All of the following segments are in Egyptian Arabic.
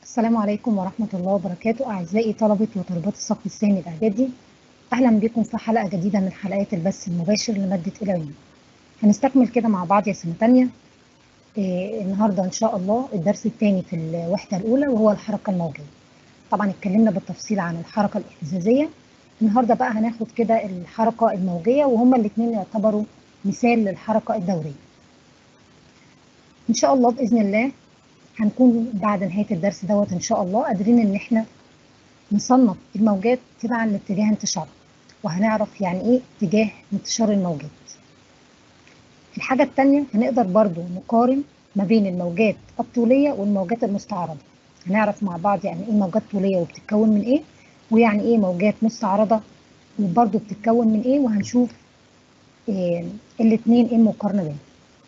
السلام عليكم ورحمة الله وبركاته أعزائي طلبة وطالبات الصف الثاني الإعدادي أهلا بكم في حلقة جديدة من حلقات البث المباشر لمادة إلهية هنستكمل كده مع بعض يا سنة تانية إيه النهاردة إن شاء الله الدرس الثاني في الوحدة الأولى وهو الحركة الموجية طبعا اتكلمنا بالتفصيل عن الحركة الاهتزازية النهاردة بقى هناخد كده الحركة الموجية وهما الاتنين يعتبروا مثال للحركة الدورية إن شاء الله بإذن الله هنكون بعد نهاية الدرس دوت إن شاء الله قادرين إن إحنا نصنف الموجات تبعا لاتجاه انتشارها وهنعرف يعني إيه اتجاه انتشار الموجات. الحاجة التانية هنقدر برضو نقارن ما بين الموجات الطولية والموجات المستعرضة. هنعرف مع بعض يعني إيه موجات طولية وبتتكون من إيه ويعني إيه موجات مستعرضة وبرضو بتتكون من إيه وهنشوف إيه الاتنين إيه المقارنة بينهم.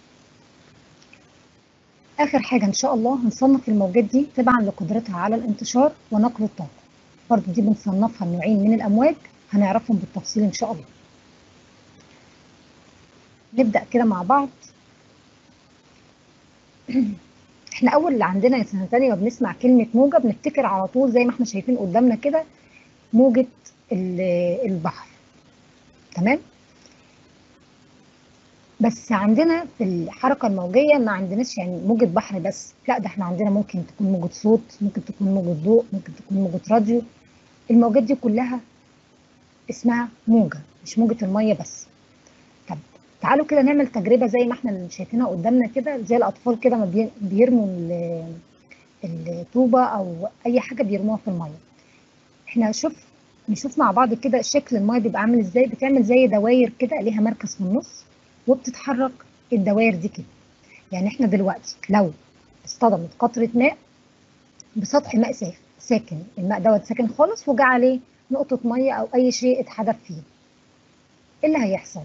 آخر حاجة إن شاء الله هنصنف الموجات دي تبعا لقدرتها على الانتشار ونقل الطاقة. برضو دي بنصنفها لنوعين من الأمواج هنعرفهم بالتفصيل إن شاء الله. نبدأ كده مع بعض. إحنا أول اللي عندنا يا سنة تانية وبنسمع كلمة موجة بنفتكر على طول زي ما إحنا شايفين قدامنا كده موجة البحر. تمام؟ بس عندنا في الحركة الموجية ما عندناش يعني موجة بحر بس لا ده احنا عندنا ممكن تكون موجة صوت ممكن تكون موجة ضوء ممكن تكون موجة راديو الموجات دي كلها اسمها موجة مش موجة المية بس طب تعالوا كده نعمل تجربة زي ما احنا شايفينها قدامنا كده زي الأطفال كده ما بيرموا الطوبة أو أي حاجة بيرموها في المية احنا شوف نشوف مع بعض كده شكل المية بيبقى عامل ازاي بتعمل زي دواير كده ليها مركز في النص وبتتحرك الدوائر دي كده يعني احنا دلوقتي لو اصطدمت قطرة ماء بسطح ماء ساكن الماء دوت ساكن خالص وجا عليه نقطة مية أو أي شيء اتحدف فيه ايه اللي هيحصل؟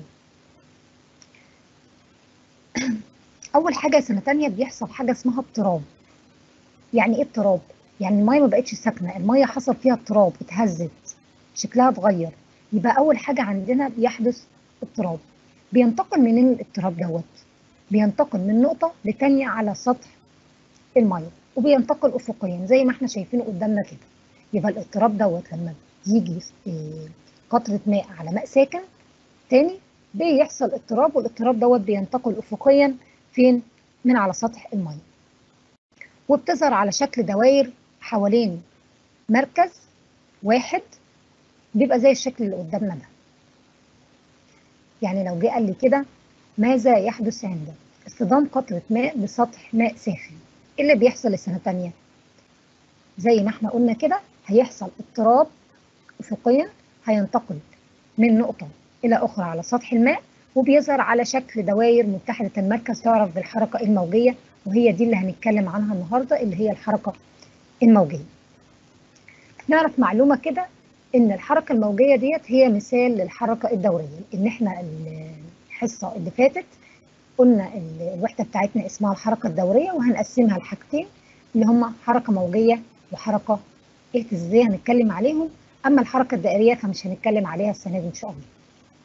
أول حاجة سنة تانية بيحصل حاجة اسمها اضطراب يعني ايه اضطراب؟ يعني المية ما بقتش ساكنة المية حصل فيها اضطراب اتهزت شكلها اتغير يبقى أول حاجة عندنا بيحدث اضطراب بينتقل منين الاضطراب دوت بينتقل من نقطة لتانية على سطح المية وبينتقل أفقيا زي ما احنا شايفينه قدامنا كده يبقى الاضطراب دوت لما يجي قطرة ماء على ماء ساكن تاني بيحصل اضطراب والاضطراب دوت بينتقل أفقيا فين من على سطح المية وبتظهر على شكل دوائر حوالين مركز واحد بيبقى زي الشكل اللي قدامنا ده يعني لو جه قال لي كده ماذا يحدث عند اصطدام قطرة ماء بسطح ماء ساخن ايه اللي بيحصل السنة تانية زي ما احنا قلنا كده هيحصل اضطراب افقيا هينتقل من نقطة إلى أخرى على سطح الماء وبيظهر على شكل دوائر متحدة المركز تعرف بالحركة الموجية وهي دي اللي هنتكلم عنها النهاردة اللي هي الحركة الموجية نعرف معلومة كده ان الحركه الموجيه ديت هي مثال للحركه الدوريه ان احنا الحصه اللي فاتت قلنا الوحده بتاعتنا اسمها الحركه الدوريه وهنقسمها لحاجتين اللي هما حركه موجيه وحركه اهتزازيه هنتكلم عليهم اما الحركه الدائريه فمش هنتكلم عليها السنه دي ان شاء الله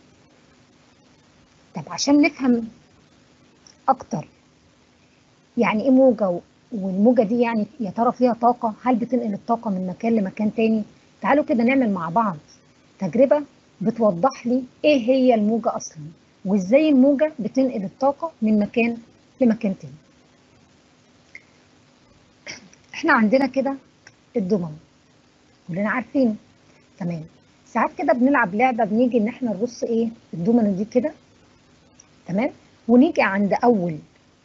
طب عشان نفهم اكتر يعني ايه موجه والموجه دي يعني يا ترى فيها طاقه هل بتنقل الطاقه من مكان لمكان تاني تعالوا كده نعمل مع بعض تجربة بتوضح لي ايه هي الموجة اصلا وازاي الموجة بتنقل الطاقة من مكان لمكان تاني احنا عندنا كده الدومينو كلنا عارفينه تمام ساعات كده بنلعب لعبة بنيجي ان احنا نرص ايه الدومينو دي كده تمام ونيجي عند اول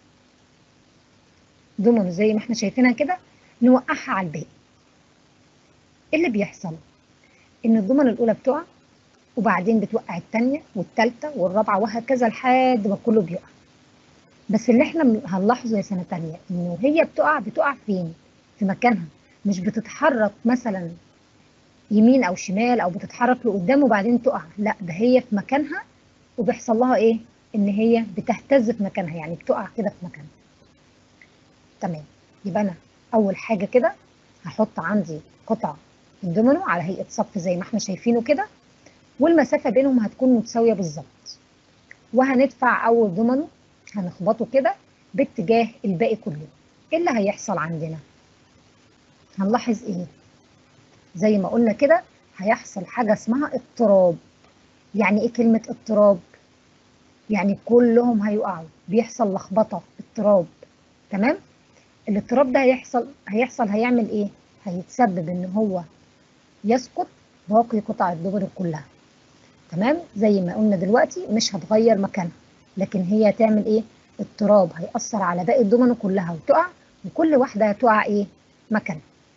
دومينو زي ما احنا شايفينها كده نوقعها على الباقي ايه اللي بيحصل؟ ان الضمن الاولى بتقع وبعدين بتوقع الثانيه والثالثه والرابعه وهكذا لحد ما كله بيقع. بس اللي احنا هنلاحظه يا سنه ثانيه انه هي بتقع بتقع فين؟ في مكانها مش بتتحرك مثلا يمين او شمال او بتتحرك لقدام وبعدين تقع، لا ده هي في مكانها وبيحصل لها ايه؟ ان هي بتهتز في مكانها يعني بتقع كده في مكانها. تمام يبقى انا اول حاجه كده هحط عندي قطع الدومينو على هيئة صف زي ما احنا شايفينه كده والمسافة بينهم هتكون متساوية بالظبط وهندفع أول دومينو هنخبطه كده باتجاه الباقي كله ايه اللي هيحصل عندنا؟ هنلاحظ ايه زي ما قلنا كده هيحصل حاجة اسمها اضطراب يعني ايه كلمة اضطراب يعني كلهم هيقعوا بيحصل لخبطة اضطراب تمام الاضطراب ده هيحصل هيحصل هيعمل ايه هيتسبب ان هو يسقط باقي قطع الدبر كلها تمام زي ما قلنا دلوقتي مش هتغير مكانها لكن هي هتعمل ايه اضطراب هيأثر على باقي الدومينو كلها وتقع وكل واحدة هتقع ايه مكانها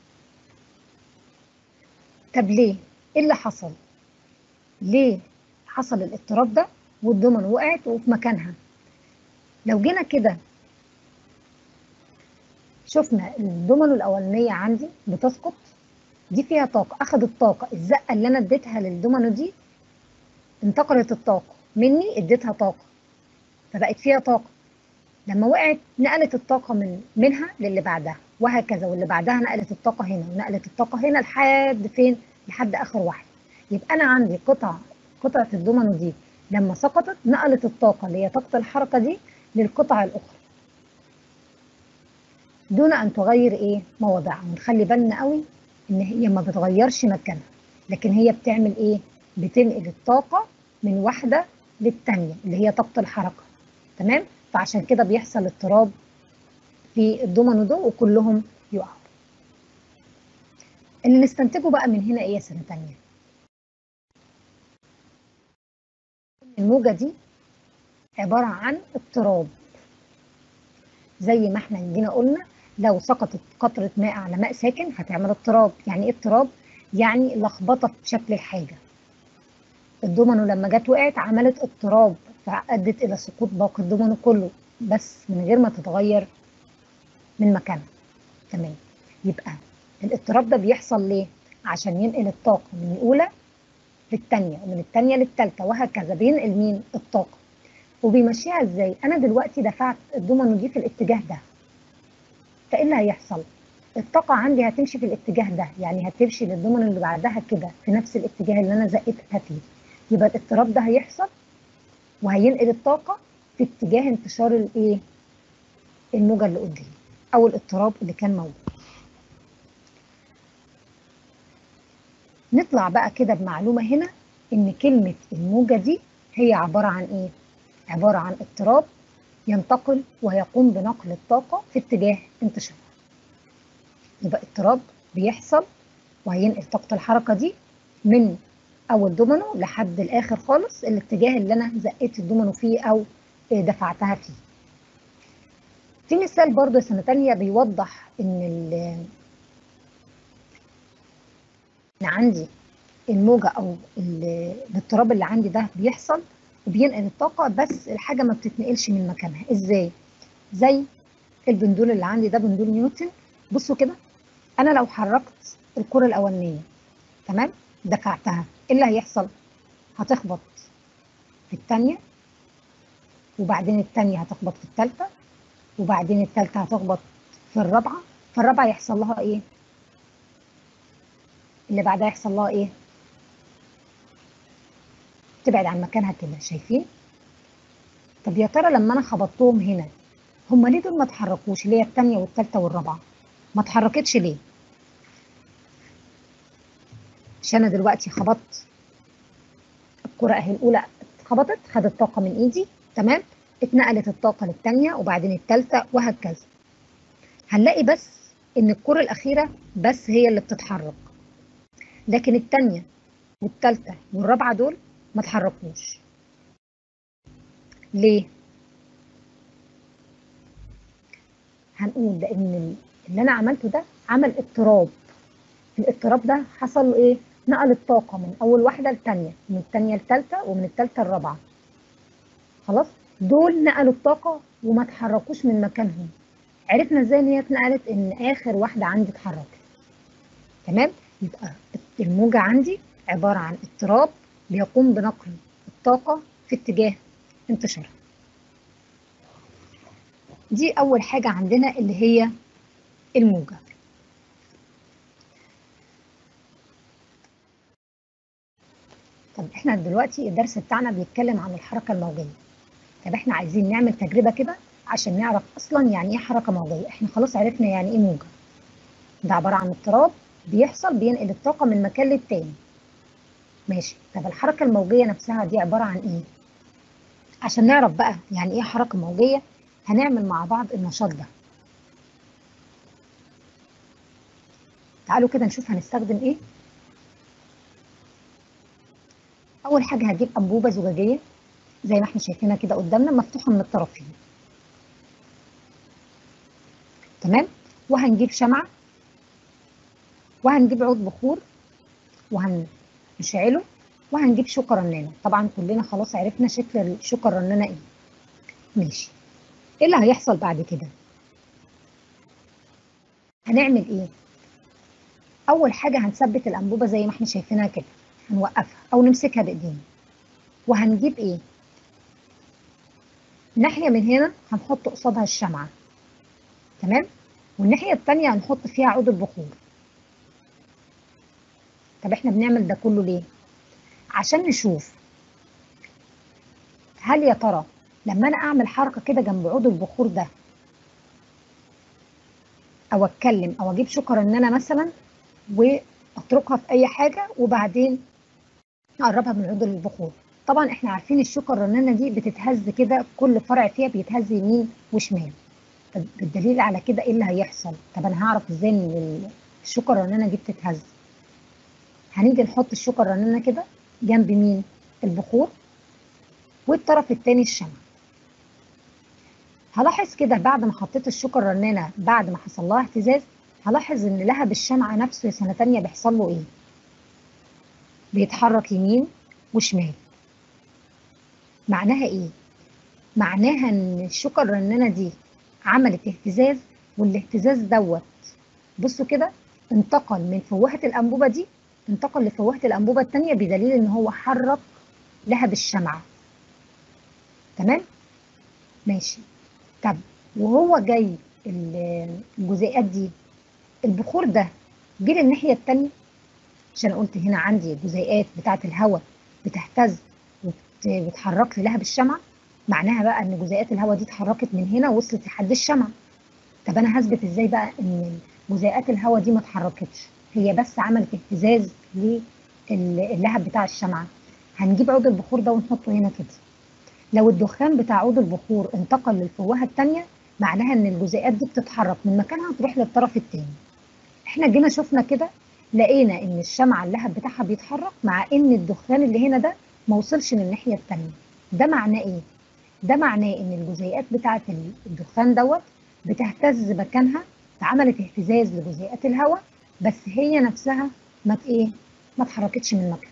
طب ليه ايه اللي حصل ليه حصل الاضطراب ده والدومينو وقعت وفي مكانها لو جينا كده شفنا الدومينو الاولانيه عندي بتسقط دي فيها طاقه اخدت طاقه الزقه اللي انا اديتها للدومينو دي انتقلت الطاقه مني اديتها طاقه فبقت فيها طاقه لما وقعت نقلت الطاقه من منها للي بعدها وهكذا واللي بعدها نقلت الطاقه هنا ونقلت الطاقه هنا لحد فين لحد اخر واحده يبقى انا عندي قطعه قطعه الدومينو دي لما سقطت نقلت الطاقه اللي هي طاقه الحركه دي للقطع الاخرى دون ان تغير ايه مواضعها ونخلي بالنا قوي ان هي ما بتغيرش مكانها لكن هي بتعمل ايه بتنقل الطاقه من واحده للتانيه اللي هي طاقه الحركه تمام فعشان كده بيحصل اضطراب في الدومينو ده وكلهم يقعوا اللي نستنتجه بقى من هنا ايه يا سنه تانيه الموجه دي عباره عن اضطراب زي ما احنا جينا قلنا لو سقطت قطرة ماء على ماء ساكن هتعمل اضطراب يعني ايه اضطراب يعني لخبطة في شكل الحاجة الدومينو لما جت وقعت عملت اضطراب فأدت إلى سقوط باقي الدومينو كله بس من غير ما تتغير من مكانها تمام يبقى الاضطراب ده بيحصل ليه عشان ينقل الطاقة من الأولى للتانية ومن التانية للتالتة وهكذا بينقل مين الطاقة وبيمشيها ازاي انا دلوقتي دفعت الدومينو دي في الاتجاه ده فايه اللي هيحصل الطاقة عندي هتمشي في الاتجاه ده يعني هتمشي للدومينو اللي بعدها كده في نفس الاتجاه اللي انا زقتها فيه يبقى الاضطراب ده هيحصل وهينقل الطاقة في اتجاه انتشار الايه الموجة اللي قدامي او الاضطراب اللي كان موجود نطلع بقى كده بمعلومة هنا ان كلمة الموجة دي هي عبارة عن ايه عبارة عن اضطراب ينتقل ويقوم بنقل الطاقة في اتجاه انتشارها يبقى اضطراب بيحصل وهينقل طاقة الحركة دي من أول دومينو لحد الآخر خالص الاتجاه اللي أنا زقيت الدومينو فيه أو دفعتها فيه في مثال برضه سنة تانية بيوضح إن إن عندي الموجة أو الاضطراب اللي عندي ده بيحصل وبينقل الطاقة بس الحاجة ما بتتنقلش من مكانها ازاي زي البندول اللي عندي ده بندول نيوتن بصوا كده انا لو حركت الكرة الاولانية تمام دفعتها ايه اللي هيحصل هتخبط في الثانية وبعدين الثانية هتخبط في الثالثة وبعدين الثالثة هتخبط في الرابعة فالرابعة يحصل لها ايه اللي بعدها يحصل لها ايه تبعد عن مكانها كده شايفين طب يا ترى لما انا خبطتهم هنا هما ليه دول ما اتحركوش اللي هي الثانيه والثالثه والرابعه ما اتحركتش ليه عشان انا دلوقتي خبطت الكره اهي الاولى اتخبطت خدت طاقه من ايدي تمام اتنقلت الطاقه للثانيه وبعدين الثالثه وهكذا هنلاقي بس ان الكره الاخيره بس هي اللي بتتحرك لكن الثانيه والثالثه والرابعه دول ما تحركوش ليه هنقول لان اللي انا عملته ده عمل اضطراب الاضطراب ده حصل له ايه نقل الطاقه من اول واحده لثانيه من الثانيه لثالثه ومن الثالثه لرابعه خلاص دول نقلوا الطاقه وما تحركوش من مكانهم عرفنا ازاي ان هي اتنقلت ان اخر واحده عندي اتحركت تمام يبقى الموجه عندي عباره عن اضطراب بيقوم بنقل الطاقة في اتجاه انتشارها دي أول حاجة عندنا اللي هي الموجة طب احنا دلوقتي الدرس بتاعنا بيتكلم عن الحركة الموجية طب احنا عايزين نعمل تجربة كده عشان نعرف أصلا يعني ايه حركة موجية احنا خلاص عرفنا يعني ايه موجة ده عباره عن اضطراب بيحصل بينقل الطاقه من مكان للتاني ماشي طب الحركه الموجيه نفسها دي عباره عن ايه عشان نعرف بقى يعني ايه حركه موجيه هنعمل مع بعض النشاط ده تعالوا كده نشوف هنستخدم ايه اول حاجه هجيب انبوبه زجاجيه زي ما احنا شايفينها كده قدامنا مفتوحه من الطرفين تمام وهنجيب شمعه وهنجيب عود بخور وهنشعله وهنجيب شوكه رنانه طبعا كلنا خلاص عرفنا شكل الشوكه الرنانه ايه ماشي ايه اللي هيحصل بعد كده هنعمل ايه اول حاجه هنثبت الانبوبه زي ما احنا شايفينها كده هنوقفها او نمسكها بايدينا وهنجيب ايه ناحيه من هنا هنحط قصادها الشمعه تمام والناحيه الثانيه هنحط فيها عود البخور طب احنا بنعمل ده كله ليه عشان نشوف هل يا ترى لما انا اعمل حركه كده جنب عود البخور ده او اتكلم او اجيب شكر ان انا مثلا واتركها في اي حاجه وبعدين اقربها من عود البخور طبعا احنا عارفين الشوكه الرنانه دي بتتهز كده كل فرع فيها بيتهز يمين وشمال طب بالدليل على كده ايه اللي هيحصل طب انا هعرف ازاي ان الشوكه الرنانه دي بتتهز هنيجي نحط الشوكه الرنانه كده جنب مين البخور والطرف التاني الشمع هلاحظ كده بعد ما حطيت الشوكه الرنانه بعد ما حصل لها اهتزاز هلاحظ ان لهب الشمعة نفسه سنة تانية بيحصل له ايه بيتحرك يمين وشمال معناها ايه معناها ان الشوكة الرنانة دي عملت اهتزاز والاهتزاز دوت بصوا كده انتقل من فوهة الأنبوبة دي انتقل لفوهة الأنبوبة التانية بدليل ان هو حرك لهب الشمعة تمام ماشي طب وهو جاي الجزيئات دي البخور ده جه للناحيه الثانيه عشان قلت هنا عندي جزيئات بتاعه الهواء بتهتز وبتحرك لي لهب الشمعه معناها بقى ان جزيئات الهواء دي اتحركت من هنا ووصلت لحد الشمعه طب انا هثبت ازاي بقى ان جزيئات الهواء دي ما اتحركتش هي بس عملت اهتزاز للهب بتاع الشمعه هنجيب عود البخور ده ونحطه هنا كده لو الدخان بتاع عود البخور انتقل للفوهه الثانيه معناها ان الجزيئات دي بتتحرك من مكانها تروح للطرف الثاني احنا جينا شفنا كده لقينا ان الشمعة اللهب بتاعها بيتحرك مع ان الدخان اللي هنا ده ما وصلش للناحية التانية ده معناه ايه ده معناه ان الجزيئات بتاعة الدخان دوت بتهتز مكانها فعملت اهتزاز لجزيئات الهواء بس هي نفسها ما ايه ما اتحركتش من مكانها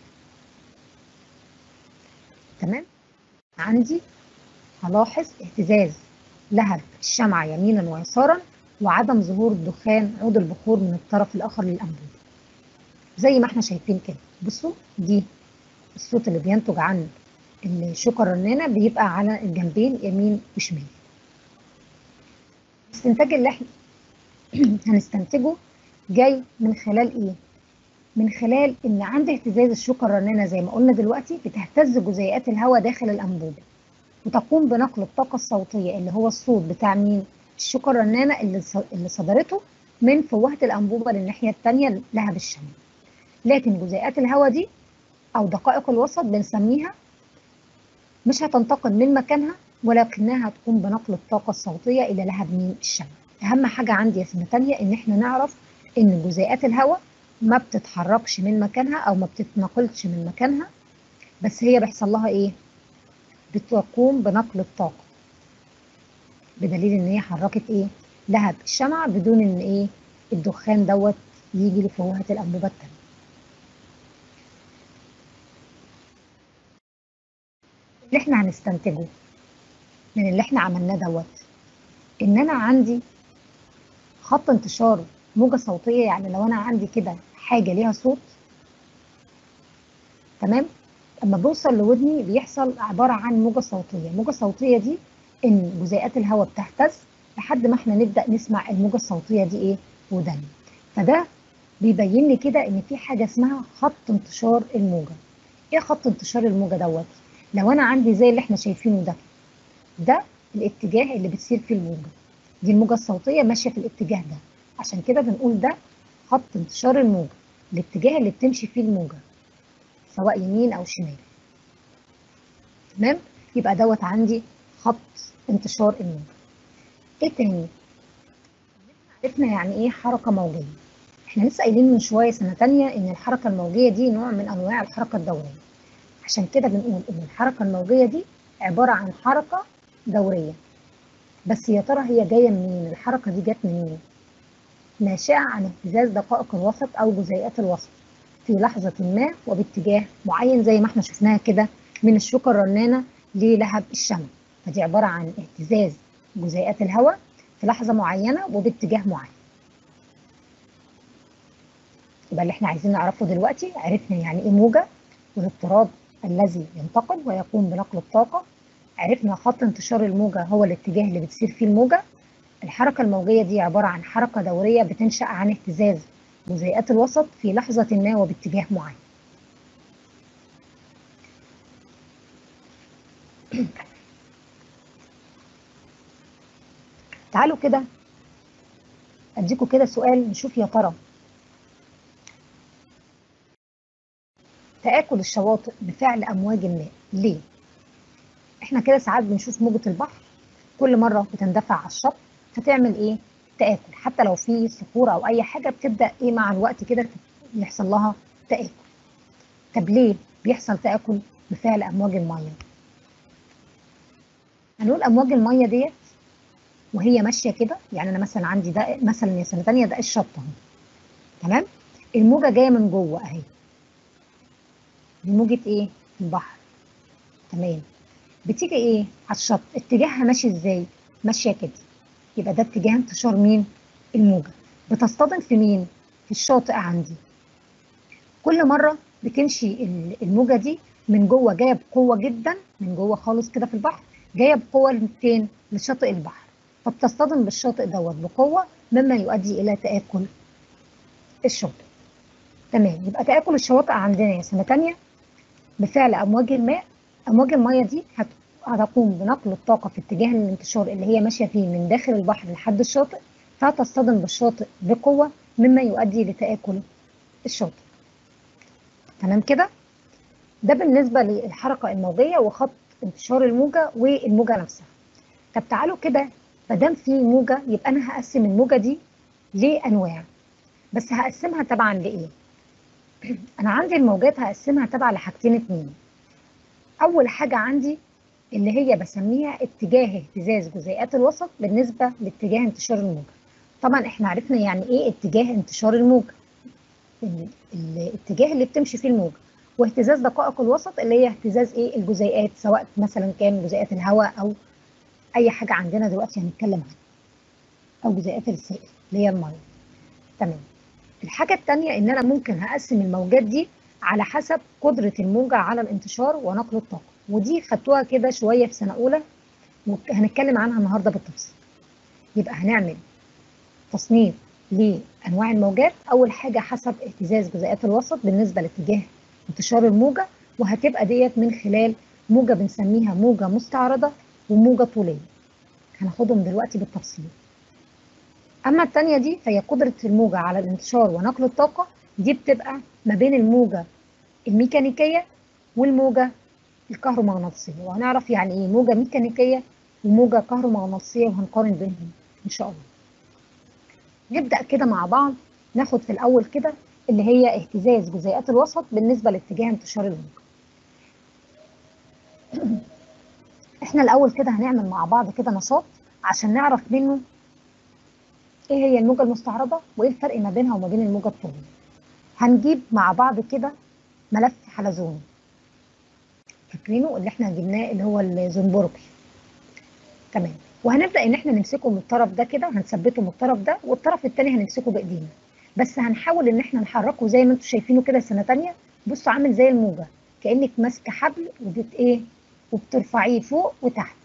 تمام عندي هلاحظ اهتزاز لهب الشمعة يمينا ويسارا وعدم ظهور الدخان عود البخور من الطرف الآخر للأنبوبة زي ما احنا شايفين كده بصوا دي الصوت اللي بينتج عن الشوكة الرنانة بيبقى على الجنبين يمين وشمال الاستنتاج اللي احنا هنستنتجه جاي من خلال ايه؟ من خلال ان عند اهتزاز الشوكة الرنانة زي ما قلنا دلوقتي بتهتز جزيئات الهواء داخل الأنبوبة وتقوم بنقل الطاقة الصوتية اللي هو الصوت بتاع مين؟ الشوكة الرنانة اللي اللي صدرته من فوهة الأنبوبة للناحية التانية لهب الشمال. لكن جزيئات الهواء دي أو دقائق الوسط بنسميها مش هتنتقل من مكانها ولكنها هتقوم بنقل الطاقة الصوتية إلى لهب مين الشمال. أهم حاجة عندي يا سنة تانية إن إحنا نعرف إن جزيئات الهواء ما بتتحركش من مكانها أو ما بتتنقلش من مكانها بس هي بيحصل لها إيه؟ بتقوم بنقل الطاقة بدليل ان هي حركت ايه لهب الشمعة بدون ان ايه الدخان دوت يجي لفوهة الأنبوبة التانية اللي احنا هنستنتجه من اللي احنا عملناه دوت ان انا عندي خط انتشار موجة صوتية يعني لو انا عندي كده حاجة ليها صوت تمام اما بوصل لودني بيحصل عبارة عن موجة صوتية الموجة الصوتية دي ان جزيئات الهواء بتهتز لحد ما احنا نبدا نسمع الموجه الصوتيه دي ايه ودن فده بيبين لي كده ان في حاجه اسمها خط انتشار الموجه ايه خط انتشار الموجه دوت لو انا عندي زي اللي احنا شايفينه ده ده الاتجاه اللي بتسير فيه الموجه دي الموجه الصوتيه ماشيه في الاتجاه ده عشان كده بنقول ده خط انتشار الموجة الاتجاه اللي بتمشي فيه الموجة سواء يمين أو شمال تمام يبقى دوت عندي خط انتشار الموجة ايه تاني عرفنا يعني ايه حركة موجية احنا لسه قايلين من شوية سنة تانية ان الحركة الموجية دي نوع من انواع الحركة الدورية عشان كده بنقول ان الحركة الموجية دي عبارة عن حركة دورية بس يا ترى هي جاية منين الحركة دي جت منين ناشئة عن اهتزاز دقائق الوسط او جزيئات الوسط في لحظة ما وباتجاه معين زي ما احنا شفناها كده من الشوكة الرنانة للهب الشمع فدي عبارة عن اهتزاز جزيئات الهواء في لحظة معينة وباتجاه معين يبقى اللي احنا عايزين نعرفه دلوقتي عرفنا يعني ايه موجة والاضطراب الذي ينتقل ويقوم بنقل الطاقة عرفنا خط انتشار الموجة هو الاتجاه اللي بتسير فيه الموجة الحركة الموجية دي عبارة عن حركة دورية بتنشأ عن اهتزاز جزيئات الوسط في لحظة ما وباتجاه معين تعالوا كده اديكم كده سؤال نشوف يا ترى تآكل الشواطئ بفعل أمواج الماء ليه؟ احنا كده ساعات بنشوف موجة البحر كل مرة بتندفع على الشط فتعمل ايه؟ تآكل حتى لو في صخور أو أي حاجة بتبدأ ايه مع الوقت كده يحصل لها تآكل طب ليه بيحصل تآكل بفعل أمواج المية؟ هنقول أمواج المية ديت وهي ماشيه كده يعني انا مثلا عندي ده مثلا يا سنه ثانيه ده الشط اهو تمام الموجه جايه من جوه اهي دي موجه ايه البحر تمام بتيجي ايه على الشط اتجاهها ماشي ازاي ماشيه كده يبقى ده اتجاه انتشار مين الموجه بتصطدم في مين في الشاطئ عندي كل مره بتمشي الموجه دي من جوه جايه بقوه جدا من جوه خالص كده في البحر جايه بقوه فين لشاطئ البحر فبتصطدم بالشاطئ دوت بقوه مما يؤدي الى تاكل الشاطئ. تمام يبقى تاكل الشواطئ عندنا يا سنه ثانيه بفعل امواج الماء امواج الميه دي هتقوم بنقل الطاقه في اتجاه الانتشار اللي هي ماشيه فيه من داخل البحر لحد الشاطئ فتصطدم بالشاطئ بقوه مما يؤدي لتاكل الشاطئ. تمام كده؟ ده بالنسبه للحركه الموجيه وخط انتشار الموجه والموجه نفسها. طب تعالوا كده ما دام في موجه يبقى انا هقسم الموجه دي لانواع بس هقسمها تبعا لايه انا عندي الموجات هقسمها تبع لحاجتين اتنين اول حاجه عندي اللي هي بسميها اتجاه اهتزاز جزيئات الوسط بالنسبه لاتجاه انتشار الموجه طبعا احنا عرفنا يعني ايه اتجاه انتشار الموجه الاتجاه اللي بتمشي فيه الموجه واهتزاز دقائق الوسط اللي هي اهتزاز ايه الجزيئات سواء مثلا كان جزيئات الهواء او اي حاجه عندنا دلوقتي هنتكلم عنها او جزيئات السائل اللي هي الميه تمام الحاجه الثانيه ان انا ممكن هقسم الموجات دي على حسب قدره الموجه على الانتشار ونقل الطاقه ودي خدتوها كده شويه في سنه اولى وهنتكلم عنها النهارده بالتفصيل يبقى هنعمل تصنيف لانواع الموجات اول حاجه حسب اهتزاز جزيئات الوسط بالنسبه لاتجاه انتشار الموجه وهتبقى ديت من خلال موجه بنسميها موجه مستعرضه وموجة طولية هناخدهم دلوقتي بالتفصيل أما التانية دي فهي قدرة الموجة على الانتشار ونقل الطاقة دي بتبقى ما بين الموجة الميكانيكية والموجة الكهرومغناطيسية وهنعرف يعني إيه موجة ميكانيكية وموجة كهرومغناطيسية وهنقارن بينهم إن شاء الله نبدأ كده مع بعض ناخد في الأول كده اللي هي اهتزاز جزيئات الوسط بالنسبة لاتجاه انتشار الموجة احنا الاول كده هنعمل مع بعض كده نشاط عشان نعرف منه ايه هي الموجه المستعرضه وايه الفرق ما بينها وما بين الموجه الطوليه هنجيب مع بعض كده ملف حلزوني فاكرينه اللي احنا جبناه اللي هو الزنبرجي تمام وهنبدا ان احنا نمسكه من الطرف ده كده هنثبته من الطرف ده والطرف الثاني هنمسكه بايدينا بس هنحاول ان احنا نحركه زي ما انتم شايفينه كده سنه ثانيه بصوا عامل زي الموجه كانك ماسكه حبل وبت ايه وبترفعيه فوق وتحت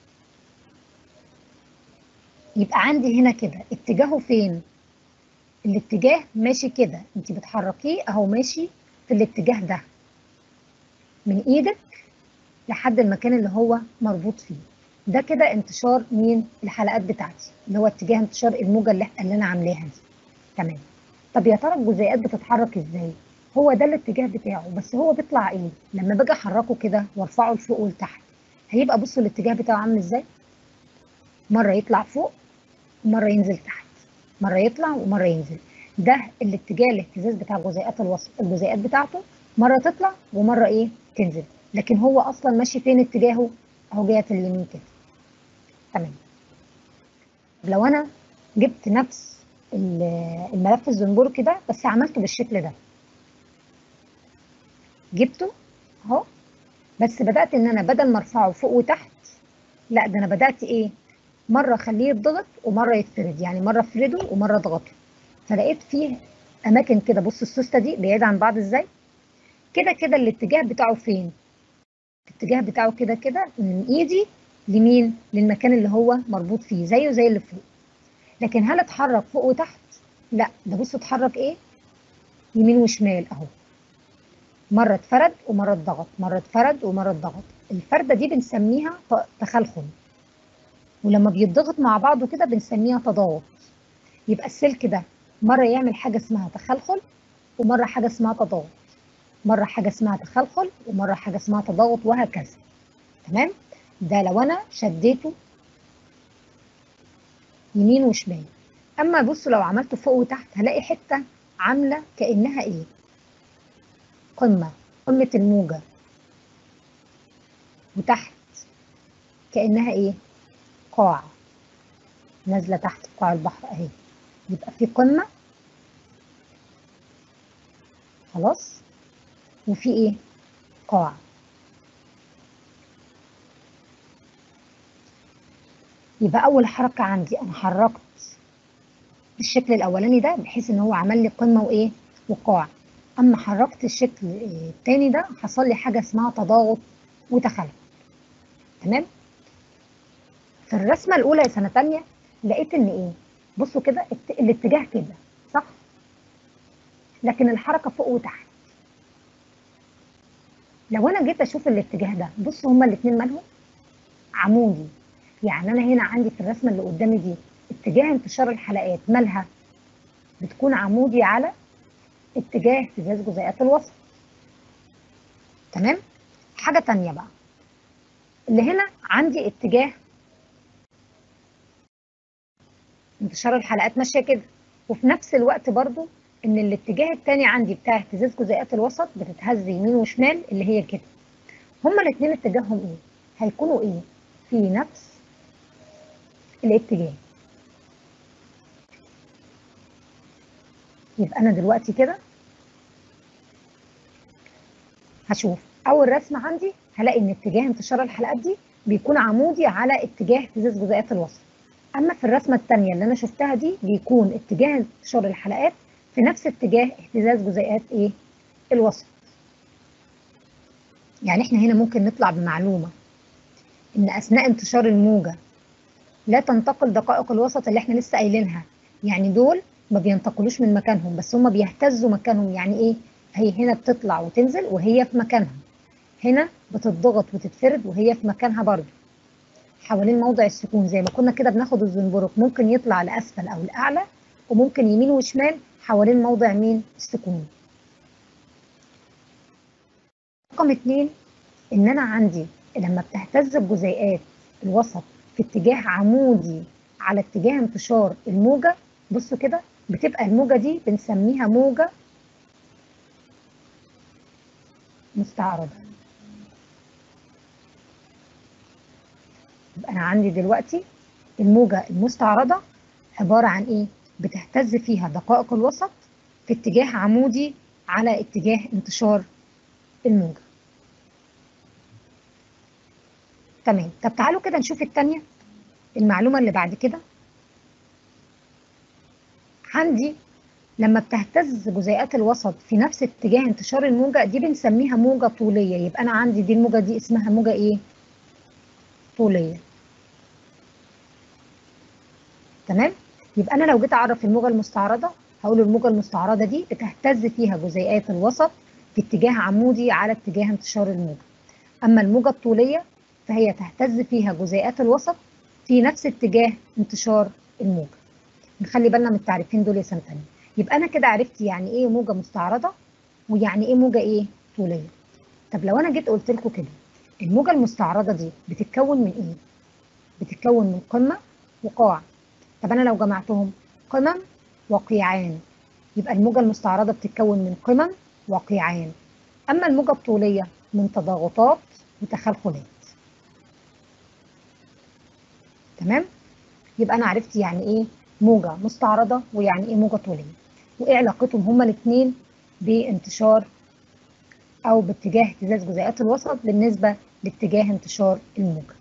يبقى عندي هنا كده اتجاهه فين الاتجاه ماشي كده انت بتحركيه اهو ماشي في الاتجاه ده من ايدك لحد المكان اللي هو مربوط فيه ده كده انتشار مين الحلقات بتاعتي اللي هو اتجاه انتشار الموجه اللي, اللي انا عاملاها دي تمام طب يا ترى الجزيئات بتتحرك ازاي هو ده الاتجاه بتاعه بس هو بيطلع ايه لما باجي احركه كده وارفعه لفوق ولتحت هيبقى بصوا الاتجاه بتاعه عامل ازاي مره يطلع فوق ومره ينزل تحت مره يطلع ومره ينزل ده الاتجاه الاهتزاز بتاع الجزيئات الوسط الجزيئات بتاعته مره تطلع ومره ايه تنزل لكن هو اصلا ماشي فين اتجاهه اهو جهه اليمين كده تمام لو انا جبت نفس الملف الزنبركي ده بس عملته بالشكل ده جبته اهو بس بدات ان انا بدل ما ارفعه فوق وتحت لا ده انا بدات ايه مره اخليه يتضغط ومره يتفرد يعني مره افرده ومره اضغطه فلقيت فيه اماكن كده بص السوسته دي بعيده عن بعض ازاي كده كده الاتجاه بتاعه فين الاتجاه بتاعه كده كده من ايدي لمين للمكان اللي هو مربوط فيه زيه زي اللي فوق لكن هل اتحرك فوق وتحت لا ده بصوا اتحرك ايه يمين وشمال اهو مره اتفرد ومره اتضغط مره اتفرد ومره اتضغط الفرده دي بنسميها تخلخل ولما بيتضغط مع بعضه كده بنسميها تضاغط يبقى السلك ده مره يعمل حاجه اسمها تخلخل ومره حاجه اسمها تضاغط مره حاجه اسمها تخلخل ومره حاجه اسمها تضاغط وهكذا تمام ده لو انا شديته يمين وشمال اما بصوا لو عملته فوق وتحت هلاقي حته عامله كانها ايه قمه قمه الموجه وتحت كانها ايه قاع نازله تحت قاع البحر اهي يبقى في قمه خلاص وفي ايه قاع يبقى اول حركه عندي انا حركت بالشكل الاولاني ده بحيث ان هو عمل لي قمه وايه وقاع اما حركت الشكل الثاني ده حصل لي حاجه اسمها تضاغط وتخلف تمام في الرسمه الاولى يا سنه ثانيه لقيت ان ايه بصوا كده الاتجاه كده صح لكن الحركه فوق وتحت لو انا جيت اشوف الاتجاه ده بصوا هما الاثنين مالهم عمودي يعني انا هنا عندي في الرسمه اللي قدامي دي اتجاه انتشار الحلقات مالها بتكون عمودي على اتجاه اهتزاز جزيئات الوسط تمام حاجه تانية بقى اللي هنا عندي اتجاه انتشار الحلقات ماشيه كده وفي نفس الوقت برضو ان الاتجاه التاني عندي بتاع اهتزاز جزيئات الوسط بتتهز يمين وشمال اللي هي كده هما الاثنين اتجاههم ايه هيكونوا ايه في نفس الاتجاه يبقى انا دلوقتي كده هشوف اول رسمه عندي هلاقي ان اتجاه انتشار الحلقات دي بيكون عمودي على اتجاه اهتزاز جزيئات الوسط اما في الرسمه الثانيه اللي انا شفتها دي بيكون اتجاه انتشار الحلقات في نفس اتجاه اهتزاز جزيئات ايه الوسط يعني احنا هنا ممكن نطلع بمعلومه ان اثناء انتشار الموجه لا تنتقل دقائق الوسط اللي احنا لسه قايلينها يعني دول ما بينتقلوش من مكانهم بس هم بيهتزوا مكانهم يعني ايه هي هنا بتطلع وتنزل وهي في مكانها هنا بتضغط وتتفرد وهي في مكانها برضو حوالين موضع السكون زي ما كنا كده بناخد الزنبرك ممكن يطلع لاسفل او لاعلى وممكن يمين وشمال حوالين موضع مين السكون رقم اتنين ان انا عندي لما بتهتز الجزيئات الوسط في اتجاه عمودي على اتجاه انتشار الموجة بصوا كده بتبقى الموجة دي بنسميها موجة مستعرضة يبقى أنا عندي دلوقتي الموجة المستعرضة عبارة عن إيه؟ بتهتز فيها دقائق الوسط في اتجاه عمودي على اتجاه انتشار الموجة تمام طب تعالوا كده نشوف التانية المعلومة اللي بعد كده عندي لما بتهتز جزيئات الوسط في نفس اتجاه انتشار الموجة دي بنسميها موجة طولية يبقى أنا عندي دي الموجة دي اسمها موجة إيه؟ طولية تمام؟ يبقى أنا لو جيت أعرف الموجة المستعرضة هقول الموجة المستعرضة دي بتهتز فيها جزيئات الوسط في اتجاه عمودي على اتجاه انتشار الموجة أما الموجة الطولية فهي تهتز فيها جزيئات الوسط في نفس اتجاه انتشار الموجة نخلي بالنا من التعريفين دول يا سنة تانية يبقى انا كده عرفت يعني ايه موجه مستعرضه ويعني ايه موجه ايه طوليه طب لو انا جيت قلت لكم كده الموجه المستعرضه دي بتتكون من ايه بتتكون من قمه وقاع طب انا لو جمعتهم قمم وقيعان يبقى الموجه المستعرضه بتتكون من قمم وقيعان اما الموجه الطوليه من تضاغطات وتخلخلات تمام يبقى انا عرفت يعني ايه موجه مستعرضه ويعني ايه موجه طوليه وايه علاقتهم هما الاثنين بانتشار او باتجاه اهتزاز جزيئات الوسط بالنسبه لاتجاه انتشار الموجه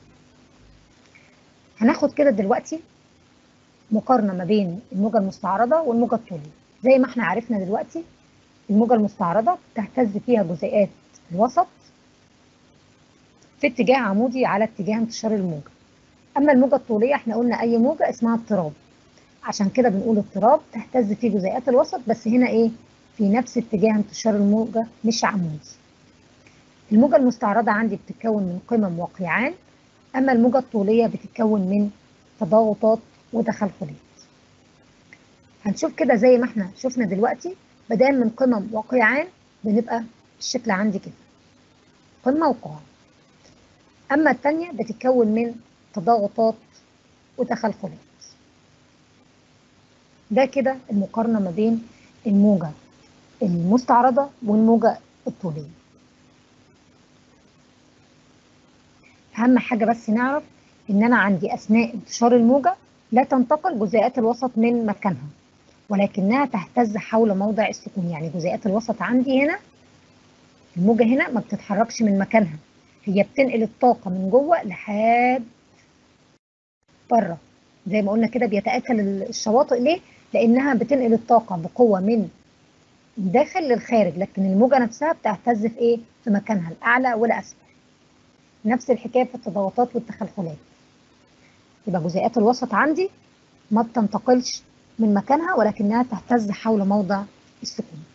هناخد كده دلوقتي مقارنه ما بين الموجه المستعرضه والموجه الطوليه زي ما احنا عرفنا دلوقتي الموجه المستعرضه تهتز فيها جزيئات الوسط في اتجاه عمودي على اتجاه انتشار الموجه اما الموجه الطوليه احنا قلنا اي موجه اسمها اضطراب عشان كده بنقول اضطراب تهتز فيه جزيئات الوسط بس هنا ايه في نفس اتجاه انتشار الموجه مش عمودي الموجه المستعرضه عندي بتتكون من قمم وقيعان اما الموجه الطوليه بتتكون من تضاغطات وتخلخلات هنشوف كده زي ما احنا شفنا دلوقتي بدل من قمم وقيعان بنبقى الشكل عندي كده قمه وقاع اما الثانيه بتتكون من تضاغطات وتخلخلات ده كده المقارنه ما بين الموجه المستعرضه والموجه الطوليه اهم حاجه بس نعرف ان انا عندي اثناء انتشار الموجه لا تنتقل جزيئات الوسط من مكانها ولكنها تهتز حول موضع السكون يعني جزيئات الوسط عندي هنا الموجه هنا ما بتتحركش من مكانها هي بتنقل الطاقه من جوه لحد بره زي ما قلنا كده بيتاكل الشواطئ ليه لانها بتنقل الطاقه بقوه من الداخل للخارج لكن الموجه نفسها بتهتز في ايه في مكانها الاعلى والاسفل نفس الحكايه في التضاغطات والتخلخلات يبقى جزيئات الوسط عندي ما بتنتقلش من مكانها ولكنها تهتز حول موضع السكون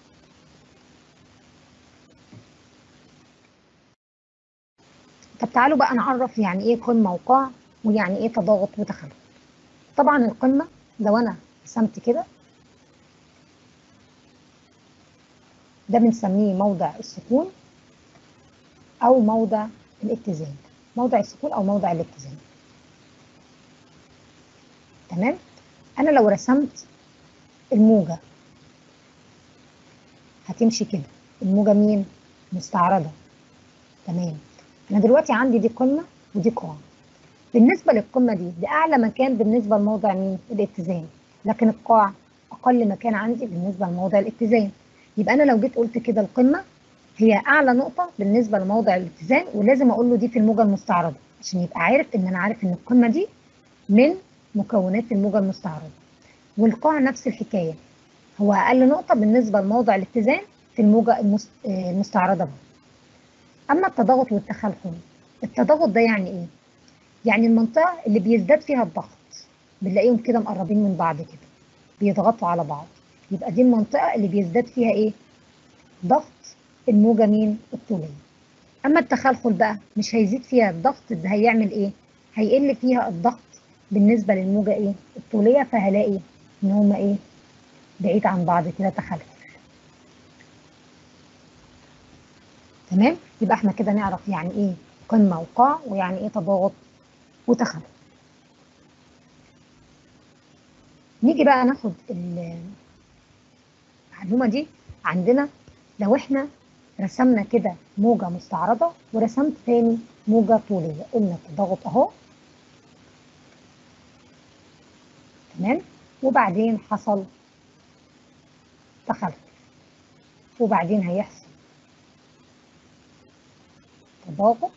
طب تعالوا بقى نعرف يعني ايه قمه وقاع ويعني ايه تضاغط وتخلخل طبعا القمه لو انا رسمت كده ده بنسميه موضع السكون او موضع الاتزان موضع السكون او موضع الاتزان تمام انا لو رسمت الموجه هتمشي كده الموجه مين مستعرضه تمام انا دلوقتي عندي دي قمه ودي قاع بالنسبه للقمه دي ده اعلى مكان بالنسبه لموضع مين الاتزان لكن القاع اقل مكان عندي بالنسبه لموضع الاتزان يبقى انا لو جيت قلت كده القمه هي اعلى نقطه بالنسبه لموضع الاتزان ولازم اقول له دي في الموجه المستعرضه عشان يبقى عارف ان انا عارف ان القمه دي من مكونات الموجه المستعرضه والقاع نفس الحكايه هو اقل نقطه بالنسبه لموضع الاتزان في الموجه المستعرضه بقى. اما التضاغط والتخلخل التضاغط ده يعني ايه يعني المنطقه اللي بيزداد فيها الضغط بنلاقيهم كده مقربين من بعض كده بيضغطوا على بعض يبقى دي المنطقه اللي بيزداد فيها ايه ضغط الموجه مين الطوليه اما التخلخل بقى مش هيزيد فيها الضغط ده هيعمل ايه هيقل فيها الضغط بالنسبه للموجه ايه الطوليه فهلاقي ان هما ايه بعيد عن بعض كده تخلخل تمام يبقى احنا كده نعرف يعني ايه قمه وقاع ويعني ايه تضاغط وتخلخل نيجي بقى ناخد المعلومه دي عندنا لو احنا رسمنا كده موجه مستعرضه ورسمت تاني موجه طوليه قلنا التضاغط اهو تمام وبعدين حصل تخلخل وبعدين هيحصل تضاغط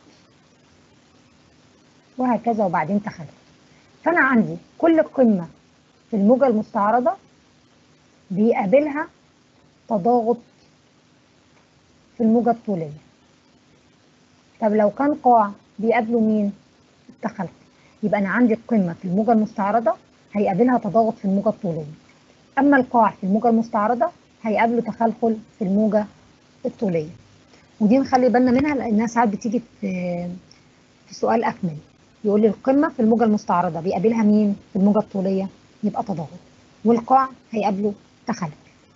وهكذا وبعدين تخلخل فانا عندي كل قمه في الموجه المستعرضه بيقابلها تضاغط في الموجه الطوليه طب لو كان قاع بيقابله مين التخلخل يبقى انا عندي القمه في الموجه المستعرضه هيقابلها تضاغط في الموجه الطوليه اما القاع في الموجه المستعرضه هيقابله تخلخل في الموجه الطوليه ودي نخلي بالنا منها لانها ساعات بتيجي في في سؤال اكمل يقول لي القمه في الموجه المستعرضه بيقابلها مين في الموجه الطوليه يبقى تضاغط والقاع هيقابله تخلف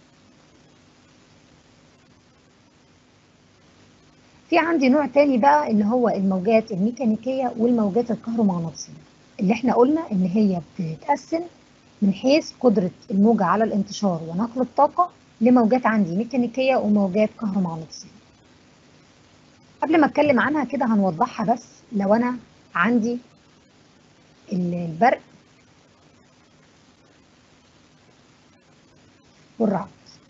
في عندي نوع تاني بقى اللي هو الموجات الميكانيكية والموجات الكهرومغناطيسية اللي احنا قلنا ان هي بتتقسم من حيث قدرة الموجة على الانتشار ونقل الطاقة لموجات عندي ميكانيكية وموجات كهرومغناطيسية قبل ما اتكلم عنها كده هنوضحها بس لو انا عندي البرق والرعد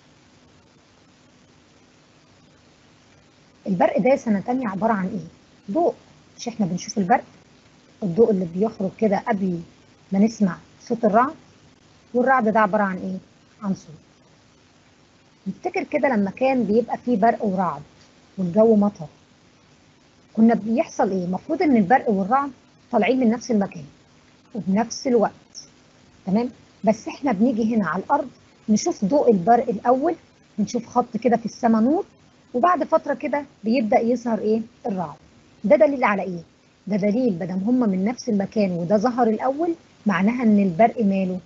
البرق ده سنة تانية عبارة عن ايه؟ ضوء مش احنا بنشوف البرق الضوء اللي بيخرج كده قبل ما نسمع صوت الرعد والرعد ده عبارة عن ايه؟ عن صوت نفتكر كده لما كان بيبقى فيه برق ورعد والجو مطر كنا بيحصل ايه؟ المفروض ان البرق والرعد طالعين من نفس المكان وبنفس الوقت تمام؟ بس احنا بنيجي هنا على الارض نشوف ضوء البرق الاول بنشوف خط كده في السماء نور وبعد فتره كده بيبدا يظهر ايه؟ الرعد ده دليل على ايه؟ ده دليل بدل هم من نفس المكان وده ظهر الاول معناها ان البرق ماله؟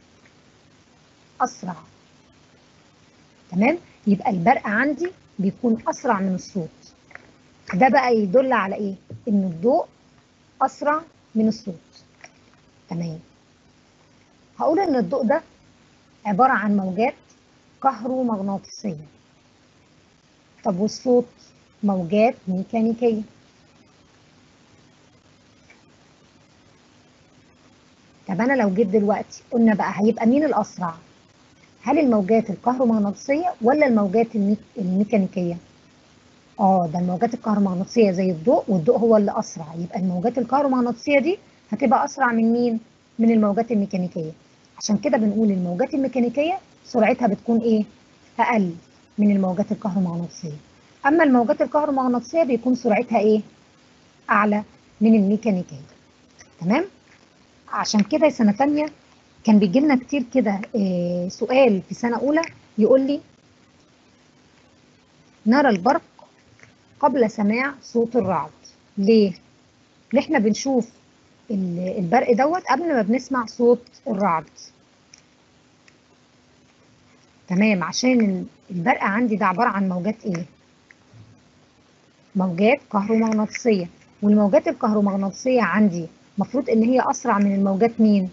اسرع تمام؟ يبقى البرق عندي بيكون اسرع من الصوت ده بقى يدل على ايه؟ ان الضوء اسرع من الصوت تمام هقول ان الضوء ده عبارة عن موجات كهرومغناطيسية طب والصوت موجات ميكانيكية طب أنا لو جيت دلوقتي قلنا بقى هيبقى مين الأسرع؟ هل الموجات الكهرومغناطيسية ولا الموجات الميك... الميكانيكية؟ اه ده الموجات الكهرومغناطيسية زي الضوء والضوء هو اللي أسرع يبقى الموجات الكهرومغناطيسية دي هتبقى أسرع من مين؟ من الموجات الميكانيكية عشان كده بنقول الموجات الميكانيكية سرعتها بتكون ايه؟ أقل من الموجات الكهرومغناطيسية أما الموجات الكهرومغناطيسية بيكون سرعتها ايه؟ أعلى من الميكانيكية تمام؟ عشان كده سنة تانية كان بيجي لنا كتير كده إيه سؤال في سنة أولى يقول لي نرى البرق قبل سماع صوت الرعد ليه؟ ليه احنا بنشوف البرق دوت قبل ما بنسمع صوت الرعد تمام عشان البرق عندي ده عبارة عن موجات ايه موجات كهرومغناطيسية والموجات الكهرومغناطيسية عندي مفروض ان هي اسرع من الموجات مين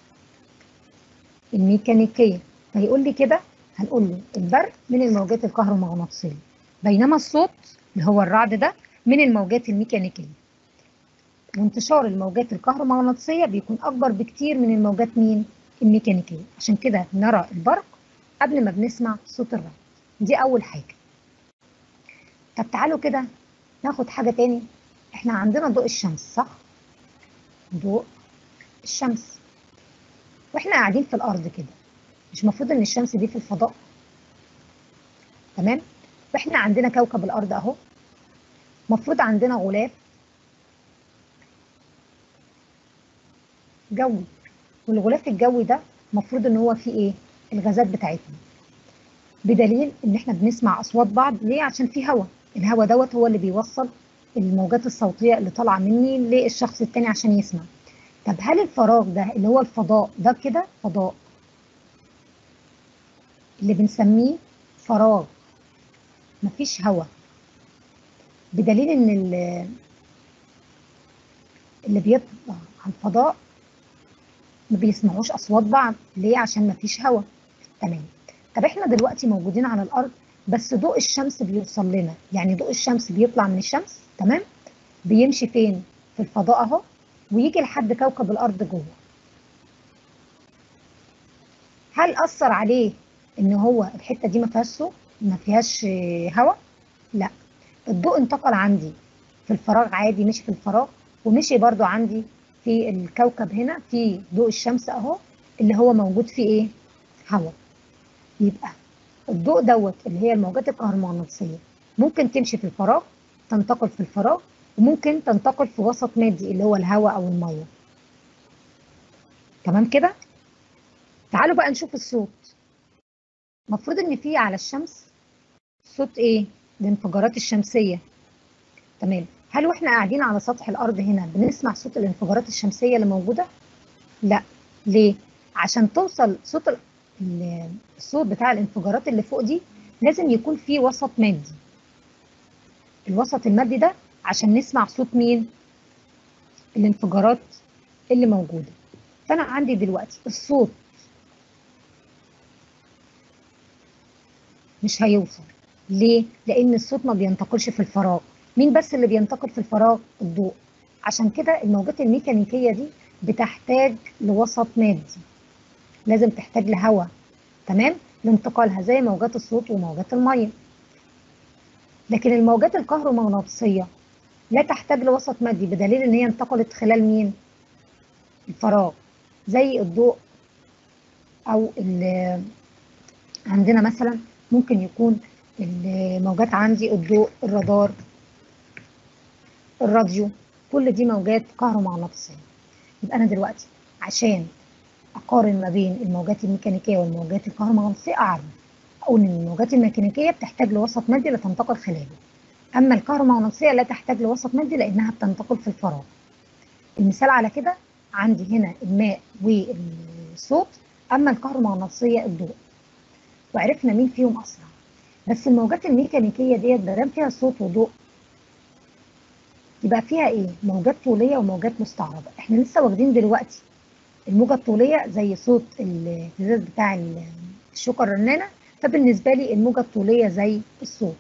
الميكانيكية فيقول لي كده هنقول له البرق من الموجات الكهرومغناطيسية بينما الصوت اللي هو الرعد ده من الموجات الميكانيكية وانتشار الموجات الكهرومغناطيسية بيكون أكبر بكتير من الموجات مين؟ الميكانيكية عشان كده نرى البرق قبل ما بنسمع صوت الرعد دي أول حاجة طب تعالوا كده ناخد حاجة تاني احنا عندنا ضوء الشمس صح؟ ضوء الشمس واحنا قاعدين في الأرض كده مش المفروض إن الشمس دي في الفضاء تمام؟ واحنا عندنا كوكب الأرض أهو مفروض عندنا غلاف جوي والغلاف الجوي ده المفروض ان هو فيه ايه الغازات بتاعتنا بدليل ان احنا بنسمع اصوات بعض ليه عشان فيه هواء الهواء دوت هو اللي بيوصل الموجات الصوتيه اللي طالعه مني للشخص التاني عشان يسمع طب هل الفراغ ده اللي هو الفضاء ده كده فضاء اللي بنسميه فراغ مفيش هواء بدليل ان اللي بيطلع على الفضاء ما بيسمعوش اصوات بعض ليه عشان ما فيش هواء تمام طب احنا دلوقتي موجودين على الارض بس ضوء الشمس بيوصل لنا يعني ضوء الشمس بيطلع من الشمس تمام بيمشي فين في الفضاء اهو ويجي لحد كوكب الارض جوه هل اثر عليه ان هو الحته دي ما فيهاش صوت ما فيهاش هواء لا الضوء انتقل عندي في الفراغ عادي مشي في الفراغ ومشي برضو عندي في الكوكب هنا في ضوء الشمس اهو اللي هو موجود فيه ايه هواء يبقى الضوء دوت اللي هي الموجات الكهرومغناطيسيه ممكن تمشي في الفراغ تنتقل في الفراغ وممكن تنتقل في وسط مادي اللي هو الهواء او الميه تمام كده تعالوا بقى نشوف الصوت المفروض ان في على الشمس صوت ايه الانفجارات الشمسيه تمام هل واحنا قاعدين على سطح الارض هنا بنسمع صوت الانفجارات الشمسيه اللي موجوده لا ليه عشان توصل صوت الصوت بتاع الانفجارات اللي فوق دي لازم يكون فيه وسط مادي الوسط المادي ده عشان نسمع صوت مين الانفجارات اللي موجوده فانا عندي دلوقتي الصوت مش هيوصل ليه لان الصوت ما بينتقلش في الفراغ مين بس اللي بينتقل في الفراغ الضوء عشان كده الموجات الميكانيكيه دي بتحتاج لوسط مادي لازم تحتاج لهواء تمام لانتقالها زي موجات الصوت وموجات الميه لكن الموجات الكهرومغناطيسيه لا تحتاج لوسط مادي بدليل ان هي انتقلت خلال مين الفراغ زي الضوء او عندنا مثلا ممكن يكون الموجات عندي الضوء الرادار الراديو كل دي موجات كهرومغناطيسيه يبقى انا دلوقتي عشان اقارن ما بين الموجات الميكانيكيه والموجات الكهرومغناطيسيه اعرف اقول ان الموجات الميكانيكيه بتحتاج لوسط مادي لتنتقل خلاله اما الكهرومغناطيسيه لا تحتاج لوسط مادي لانها بتنتقل في الفراغ المثال على كده عندي هنا الماء والصوت اما الكهرومغناطيسيه الضوء وعرفنا مين فيهم اسرع بس الموجات الميكانيكيه ديت ما دام فيها صوت وضوء يبقى فيها ايه موجات طوليه وموجات مستعرضه احنا لسه واخدين دلوقتي الموجه الطوليه زي صوت الاهتزاز بتاع الشوكه الرنانه فبالنسبه لي الموجه الطوليه زي الصوت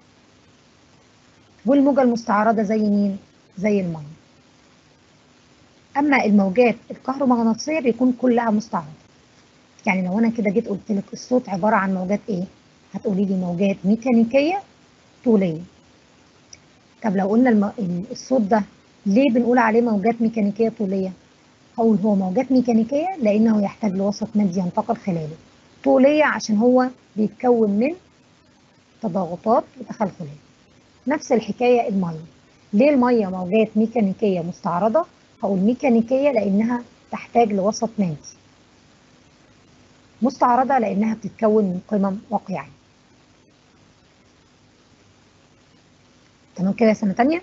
والموجه المستعرضه زي مين زي الميه اما الموجات الكهرومغناطيسيه بيكون كلها مستعرضه يعني لو انا كده جيت قلت لك الصوت عباره عن موجات ايه هتقولي لي موجات ميكانيكيه طوليه طب لو قلنا الم... الصوت ده ليه بنقول عليه موجات ميكانيكيه طوليه هقول هو موجات ميكانيكيه لانه يحتاج لوسط مادي ينتقل خلاله طوليه عشان هو بيتكون من تضاغطات وتخلخلات نفس الحكايه الميه ليه الميه موجات ميكانيكيه مستعرضه هقول ميكانيكيه لانها تحتاج لوسط مادي مستعرضه لانها بتتكون من قمم وقيعيه تمام كده سنه تانية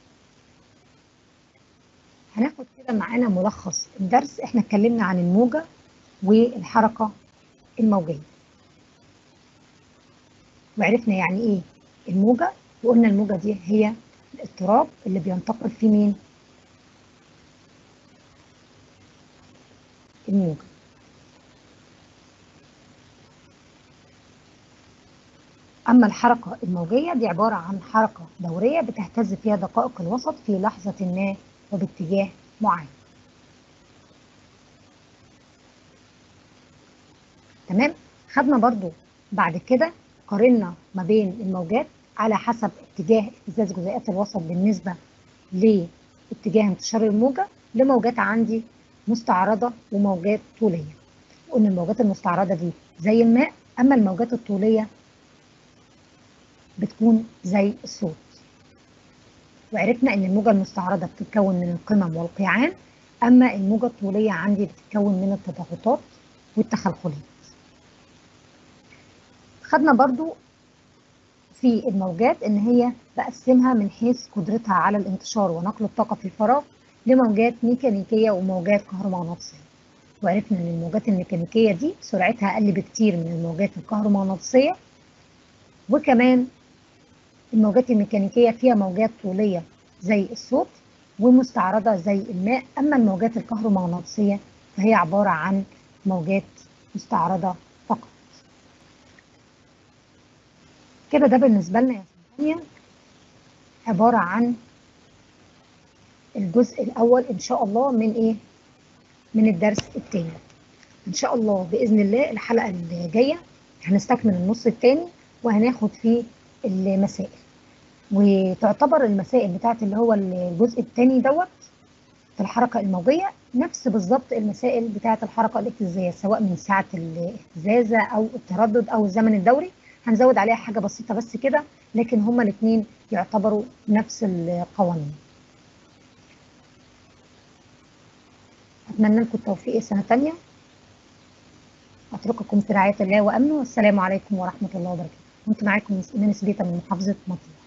هناخد كده معانا ملخص الدرس احنا اتكلمنا عن الموجه والحركه الموجيه وعرفنا يعني ايه الموجه وقلنا الموجه دي هي الاضطراب اللي بينتقل فيه مين الموجه أما الحركة الموجية دي عبارة عن حركة دورية بتهتز فيها دقائق الوسط في لحظة ما وباتجاه معين. تمام؟ خدنا برضو بعد كده قارنا ما بين الموجات على حسب اتجاه اهتزاز جزيئات الوسط بالنسبة لاتجاه انتشار الموجة لموجات عندي مستعرضة وموجات طولية. قلنا الموجات المستعرضة دي زي الماء أما الموجات الطولية بتكون زي الصوت وعرفنا ان الموجة المستعرضة بتتكون من القمم والقيعان اما الموجة الطولية عندي بتتكون من التضاغطات والتخلخلات خدنا برضو في الموجات ان هي بقسمها من حيث قدرتها على الانتشار ونقل الطاقة في الفراغ لموجات ميكانيكية وموجات كهرومغناطيسية وعرفنا ان الموجات الميكانيكية دي سرعتها اقل بكتير من الموجات الكهرومغناطيسية وكمان الموجات الميكانيكية فيها موجات طولية زي الصوت ومستعرضة زي الماء أما الموجات الكهرومغناطيسية فهي عبارة عن موجات مستعرضة فقط كده ده بالنسبة لنا يا ثانية عبارة عن الجزء الأول إن شاء الله من إيه؟ من الدرس التاني إن شاء الله بإذن الله الحلقة الجاية هنستكمل النص التاني وهناخد فيه المسائل وتعتبر المسائل بتاعت اللي هو الجزء الثاني دوت في الحركة الموجية نفس بالظبط المسائل بتاعت الحركة الاهتزازية سواء من ساعة الاهتزازة أو التردد أو الزمن الدوري هنزود عليها حاجة بسيطة بس كده لكن هما الاثنين يعتبروا نفس القوانين أتمنى لكم التوفيق سنة تانية أترككم في رعاية الله وأمنه والسلام عليكم ورحمة الله وبركاته كنت معاكم من سبيتا من محافظة مطلع